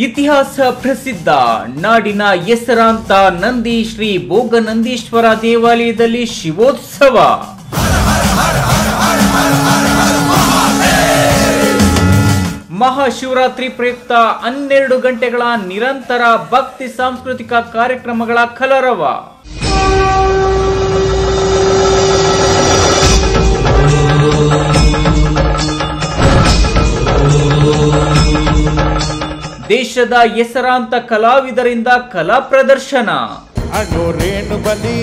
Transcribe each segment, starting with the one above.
ಇತಿಹಾಸ ಪ್ರಸಿದ್ಧ ನಾಡಿನ ಹೆಸರಾಂತ ನಂದಿ ಶ್ರೀ ಭೋಗನಂದೀಶ್ವರ ದೇವಾಲಯದಲ್ಲಿ ಶಿವೋತ್ಸವ ಮಹಾಶಿವರಾತ್ರಿ ಪ್ರಯುಕ್ತ ಹನ್ನೆರಡು ಗಂಟೆಗಳ ನಿರಂತರ ಭಕ್ತಿ ಸಾಂಸ್ಕೃತಿಕ ಕಾರ್ಯಕ್ರಮಗಳ ಕಲರವ ದೇಶದ ಹೆಸರಾಂತ ಕಲಾವಿದರಿಂದ ಕಲಾ ಪ್ರದರ್ಶನ ಅಗೋ ರೇಣು ಬಲಿ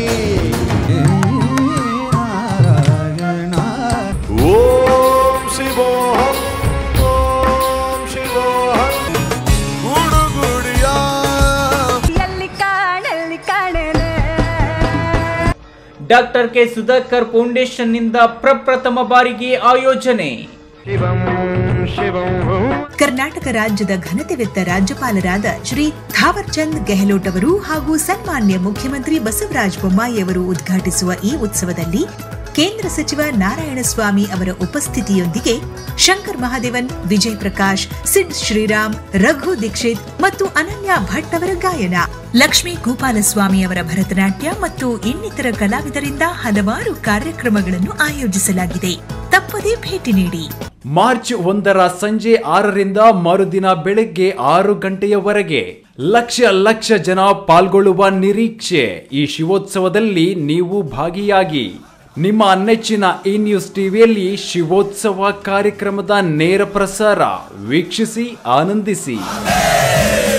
ಓಂ ಶಿವೋಹಂ ಓಂ ಶಿವೋಹಂ ಗುಡುಗುಡಿಯ ಎಲ್ಲಿ ಕಾಣಲ್ಲಿ ಕಾಣಲೆ ಡಾಕ್ಟರ್ ಕೆ ಸುಧಾಕರ್ ಫೌಂಡೇಶನ್ ನಿಂದ ಪ್ರಪ್ರಥಮ ಬಾರಿಗೆ ಆಯೋಜನೆ ಶಿವಂ ಶಿವಂ ಕರ್ನಾಟಕ ರಾಜ್ಯದ ಘನತೆವೆತ್ತ ರಾಜ್ಯಪಾಲರಾದ ಶ್ರೀ ಥಾವರ್ಚಂದ್ ಗೆಹ್ಲೋಟ್ ಅವರು ಹಾಗೂ ಸನ್ಮಾನ್ಯ ಮುಖ್ಯಮಂತ್ರಿ ಬಸವರಾಜ ಬೊಮ್ಮಾಯಿ ಅವರು ಉದ್ಘಾಟಿಸುವ ಈ ಉತ್ಸವದಲ್ಲಿ ಕೇಂದ್ರ ಸಚಿವ ನಾರಾಯಣಸ್ವಾಮಿ ಅವರ ಉಪಸ್ಥಿತಿಯೊಂದಿಗೆ ಶಂಕರ್ ಮಹಾದೇವನ್ ವಿಜಯ್ ಪ್ರಕಾಶ್ ಸಿಡ್ ಶ್ರೀರಾಮ್ ರಘು ದೀಕ್ಷಿತ್ ಮತ್ತು ಅನನ್ಯ ಭಟ್ ಅವರ ಗಾಯನ ಲಕ್ಷ್ಮೀ ಗೋಪಾಲಸ್ವಾಮಿ ಅವರ ಭರತನಾಟ್ಯ ಮತ್ತು ಇನ್ನಿತರ ಕಲಾವಿದರಿಂದ ಹಲವಾರು ಕಾರ್ಯಕ್ರಮಗಳನ್ನು ಆಯೋಜಿಸಲಾಗಿದೆ ತಪ್ಪದೇ ಭೇಟಿ ನೀಡಿ ಮಾರ್ಚ್ ಒಂದರ ಸಂಜೆ ಆರರಿಂದ ಮರುದಿನ ಬೆಳಗ್ಗೆ ಆರು ಗಂಟೆಯವರೆಗೆ ಲಕ್ಷ ಲಕ್ಷ ಜನ ಪಾಲ್ಗೊಳ್ಳುವ ನಿರೀಕ್ಷೆ ಈ ಶಿವೋತ್ಸವದಲ್ಲಿ ನೀವು ಭಾಗಿಯಾಗಿ ನಿಮ್ಮ ನೆಚ್ಚಿನ ಈ ನ್ಯೂಸ್ ಟಿವಿಯಲ್ಲಿ ಶಿವೋತ್ಸವ ಕಾರ್ಯಕ್ರಮದ ನೇರ ಪ್ರಸಾರ ವೀಕ್ಷಿಸಿ ಆನಂದಿಸಿ